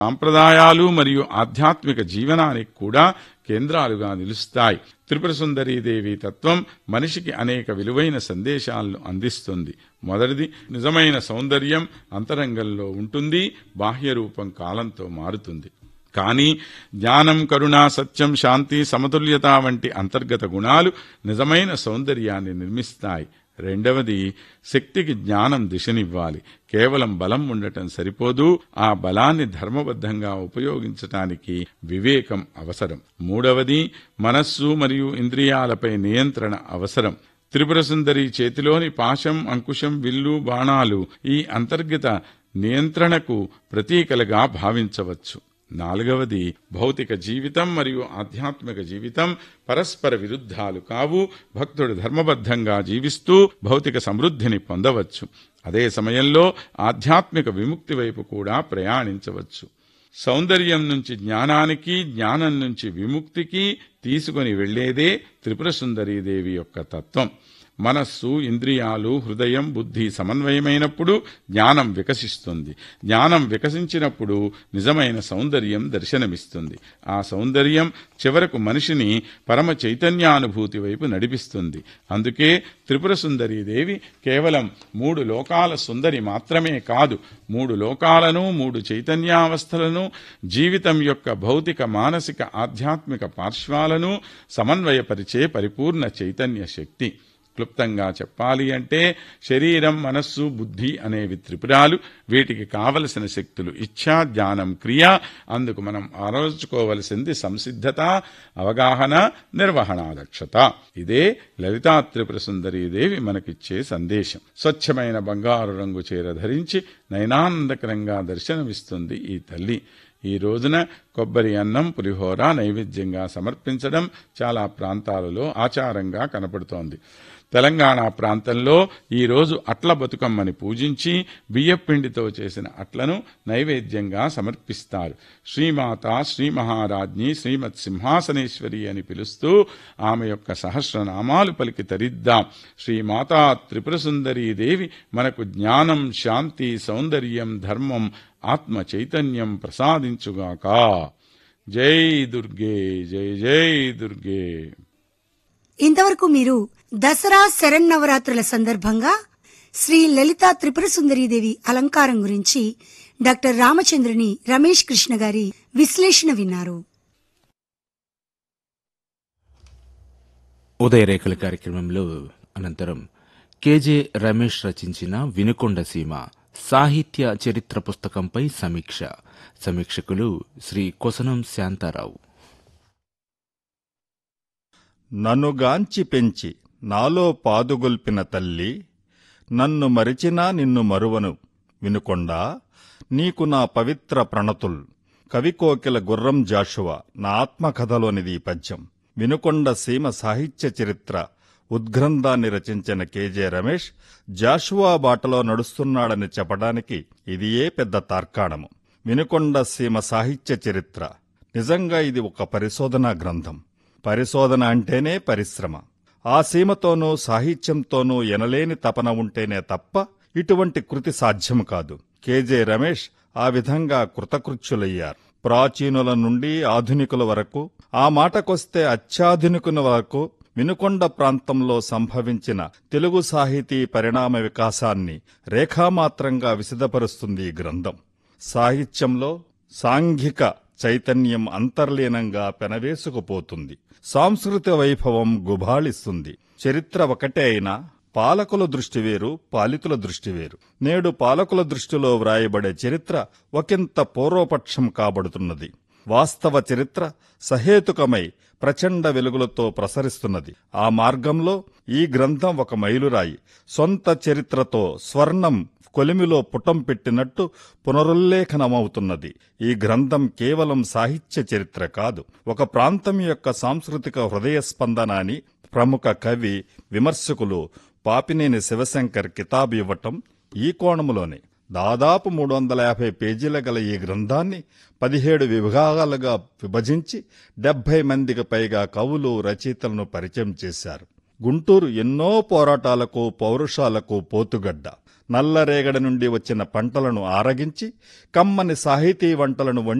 సాంప్రదాయాలు మరియు ఆధ్యాత్మిక జీవనానికి కూడా కేంద్రాలుగా నిలుస్తాయి త్రిపుర సుందరీదేవి తత్వం మనిషికి అనేక విలువైన సందేశాలను అందిస్తుంది మొదటిది నిజమైన సౌందర్యం అంతరంగంలో ఉంటుంది బాహ్య రూపం కాలంతో మారుతుంది కానీ జ్ఞానం కరుణ సత్యం శాంతి సమతుల్యత వంటి అంతర్గత గుణాలు నిజమైన సౌందర్యాన్ని నిర్మిస్తాయి రెండవది శక్తికి జ్ఞానం దిశనివ్వాలి కేవలం బలం ఉండటం సరిపోదు ఆ బలాన్ని ధర్మబద్ధంగా ఉపయోగించటానికి వివేకం అవసరం మూడవది మనస్సు మరియు ఇంద్రియాలపై నియంత్రణ అవసరం త్రిపుర సుందరి చేతిలోని పాశం అంకుశం విల్లు బాణాలు ఈ అంతర్గత నియంత్రణకు ప్రతీకలుగా భావించవచ్చు నాలుగవది భౌతిక జీవితం మరియు ఆధ్యాత్మిక జీవితం పరస్పర విరుద్ధాలు కావు భక్తుడు ధర్మబద్ధంగా జీవిస్తూ భౌతిక సమృద్ధిని పొందవచ్చు అదే సమయంలో ఆధ్యాత్మిక విముక్తి వైపు కూడా ప్రయాణించవచ్చు సౌందర్యం నుంచి జ్ఞానానికి జ్ఞానం నుంచి విముక్తికి తీసుకొని వెళ్లేదే త్రిపుర సుందరీదేవి యొక్క తత్వం మనస్సు ఇంద్రియాలు హృదయం బుద్ధి సమన్వయమైనప్పుడు జ్ఞానం వికసిస్తుంది జ్ఞానం వికసించినప్పుడు నిజమైన సౌందర్యం దర్శనమిస్తుంది ఆ సౌందర్యం చివరకు మనిషిని పరమ చైతన్యానుభూతి వైపు నడిపిస్తుంది అందుకే త్రిపుర సుందరీదేవి కేవలం మూడు లోకాల సుందరి మాత్రమే కాదు మూడు లోకాలను మూడు చైతన్యావస్థలను జీవితం యొక్క భౌతిక మానసిక ఆధ్యాత్మిక పార్శ్వాలను సమన్వయపరిచే పరిపూర్ణ చైతన్య శక్తి క్లుప్తంగా చెప్పాలి అంటే శరీరం మనస్సు బుద్ధి అనేవి త్రిపురాలు వీటికి కావలసిన శక్తులు ఇచ్ఛా జ్ఞానం క్రియ అందుకు మనం ఆలోచుకోవలసింది సంసిద్ధత అవగాహన నిర్వహణ దక్షత ఇదే లలితా త్రిపుర సుందరీదేవి మనకిచ్చే సందేశం స్వచ్ఛమైన బంగారు రంగు చీర ధరించి నయనానందకరంగా దర్శనమిస్తుంది ఈ తల్లి ఈ రోజున కొబ్బరి అన్నం పులిహోర నైవేద్యంగా సమర్పించడం చాలా ప్రాంతాలలో ఆచారంగా కనపడుతోంది తెలంగాణ ప్రాంతంలో ఈ రోజు అట్ల బతుకమ్మని పూజించి బియ్యపిండితో చేసిన అట్లను నైవేద్యంగా సమర్పిస్తారు శ్రీమాత శ్రీ మహారాజ్ని శ్రీమత్ సింహాసనేశ్వరి అని పిలుస్తూ ఆమె యొక్క సహస్రనామాలు పలికి తరిద్దాం శ్రీమాతా త్రిపుర సుందరీ దేవి మనకు జ్ఞానం శాంతి సౌందర్యం ధర్మం ఆత్మ చైతన్యం ప్రసాదించుగాక జై దుర్గే జై జై దుర్గే ఇంతవరకు మీరు దసరా శరన్నవరాత్రుల సందర్భంగా శ్రీ లలితా త్రిపుర సుందరీదేవి అలంకారం గురించి డాక్టర్ రామచంద్రుని రమేష్ కృష్ణ గారి విశ్లేషణ విన్నారు ఉదయరేఖల కార్యక్రమంలో అనంతరం కేజే రమేష్ రచించిన వినుకొండ సీమ సాహిత్య చరిత్ర పుస్తకంపై సమీక్ష సమీక్షకులు శ్రీ కొసనం శాంతారావు నన్నుగాంచి పెంచి నాలో పాదుగొల్పిన తల్లి నన్ను మరిచినా నిన్ను మరువను వినుకొండా నీకు నా పవిత్ర ప్రణతుల్ కవికోకిల గుర్రం జాషువా నా ఆత్మకథలోనిది ఈ పద్యం వినుకొండ సీమ సాహిత్య చరిత్ర ఉద్గ్రంథాన్ని రచించిన కేజే రమేష్ జాషువా బాటలో నడుస్తున్నాడని చెప్పడానికి ఇది ఏ పెద్ద తార్కాణము వినుకొండ సీమ సాహిత్య చరిత్ర నిజంగా ఇది ఒక పరిశోధనా గ్రంథం పరిశోధన అంటేనే పరిశ్రమ ఆ సీమతోనూ సాహిత్యంతోనూ ఎనలేని తపన ఉంటేనే తప్ప ఇటువంటి కృతి సాధ్యం కాదు కేజే రమేష్ ఆ విధంగా కృతకృత్యులయ్యారు ప్రాచీనుల నుండి ఆధునికుల వరకు ఆ మాటకొస్తే అత్యాధునికుల వరకు వినుకొండ ప్రాంతంలో సంభవించిన తెలుగు సాహితీ పరిణామ వికాసాన్ని రేఖామాత్రంగా విశదపరుస్తుంది ఈ గ్రంథం సాహిత్యంలో సాంఘిక చైతన్యం అంతర్లీనంగా పెనవేసుకుపోతుంది సాంస్కృతిక వైభవం గుబాళిస్తుంది చరిత్ర ఒకటే అయినా పాలకుల దృష్టి వేరు పాలితుల దృష్టి వేరు నేడు పాలకుల దృష్టిలో వ్రాయబడే చరిత్ర ఒకంత పూర్వపక్షం కాబడుతున్నది వాస్తవ చరిత్ర సహేతుకమై ప్రచండ వెలుగులతో ప్రసరిస్తున్నది ఆ మార్గంలో ఈ గ్రంథం ఒక మైలురాయి సొంత చరిత్రతో స్వర్ణం కొలిమిలో పుటం పెట్టినట్టు పునరుల్లేఖనమవుతున్నది ఈ గ్రంథం కేవలం సాహిత్య చరిత్ర కాదు ఒక ప్రాంతం యొక్క సాంస్కృతిక హృదయ స్పందన అని ప్రముఖ కవి విమర్శకులు పాపినేని శివశంకర్ కితాబు ఇవ్వటం ఈ కోణములోనే దాదాపు మూడు వందల యాభై పేజీల గల ఈ గ్రంథాన్ని పదిహేడు విభాగాలుగా విభజించి డెబ్బై మందికి పైగా కవులు రచయితలను పరిచయం చేశారు గుంటూరు ఎన్నో పోరాటాలకు పౌరుషాలకు పోతుగడ్డ నల్లరేగడి నుండి వచ్చిన పంటలను ఆరగించి కమ్మని సాహితీ వంటలను వండి